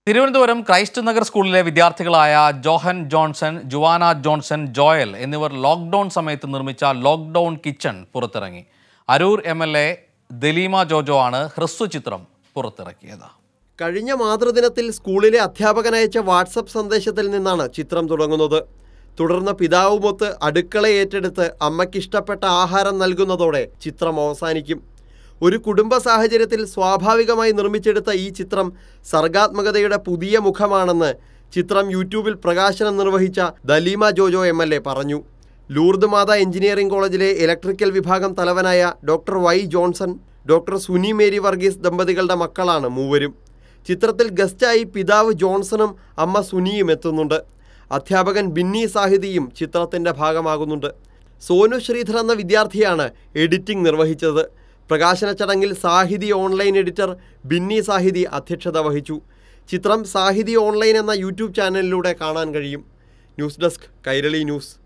Thiruvananthapuram Christ Nagar സ്കൂളിലെ വിദ്യാർത്ഥികളായ Johan Johnson Juana Johnson Joel എന്നിവർ ലോക്ക്ഡൌൺ സമയത്ത് നിർമ്മിച്ച ലോക്ക്ഡൌൺ കിച്ചൺ പുറത്തിറങ്ങി Aroor M L A Daleema Jojo ആണ് ഹ്രസ്വ ചിത്രം പുറത്തിറക്കിയത് കഴിഞ്ഞ മാതൃദിനത്തിൽ സ്കൂളിലെ അധ്യാപകനയച്ച വാട്സപ്പ് സന്ദേശത്തിൽ നിന്നാണ് ചിത്രം തുടങ്ങുന്നത് തുടർന്ന് പിതാവുമൊത്ത് അടുക്കള ഏറ്റെടുത്ത് അമ്മയ്ക്കിഷ്ടപ്പെട്ട ആഹാരം നൽകുന്നതോടെ ചിത്രം അവസാനിക്കും ഒരു കുടുംബ സാഹചര്യത്തിൽ സ്വാഭാവികമായി നിർമ്മിച്ചെടുത്ത ഈ ചിത്രം സർഗാത്മകതയുടെ പുതിയ മുഖമാണെന്ന് ചിത്രം യൂട്യൂബിൽ പ്രകാശനം നിർവഹിച്ച Daleema Jojo M L A പറഞ്ഞു ലൂർദ് മാത എഞ്ചിനീയറിംഗ് കോളേജിലെ ഇലക്ട്രിക്കൽ വിഭാഗം തലവനായ doctor Y Johnson doctor Suni Mary Varghese ദമ്പതികളുടെ മക്കളാണ് മൂവരും ചിത്രത്തിൽ ഗസ്റ്റായി പിതാവ് ജോൺസണും അമ്മ സുനിയും എത്തുന്നുണ്ട് അധ്യാപകൻ ബിന്നി സാഹിതിയും ചിത്രത്തിൻ്റെ ഭാഗമാകുന്നുണ്ട് സോനു ശ്രീധർ എന്ന വിദ്യാർത്ഥിയാണ് എഡിറ്റിംഗ് നിർവഹിച്ചത് പ്രകാശന ചടങ്ങിൽ സാഹിതി ഓൺലൈൻ എഡിറ്റർ ബിന്നി സാഹിതി അധ്യക്ഷത വഹിച്ചു ചിത്രം സാഹിതി ഓൺലൈൻ എന്ന യൂട്യൂബ് ചാനലിലൂടെ കാണാൻ കഴിയും ന്യൂസ് ഡെസ്ക് കൈരളി ന്യൂസ്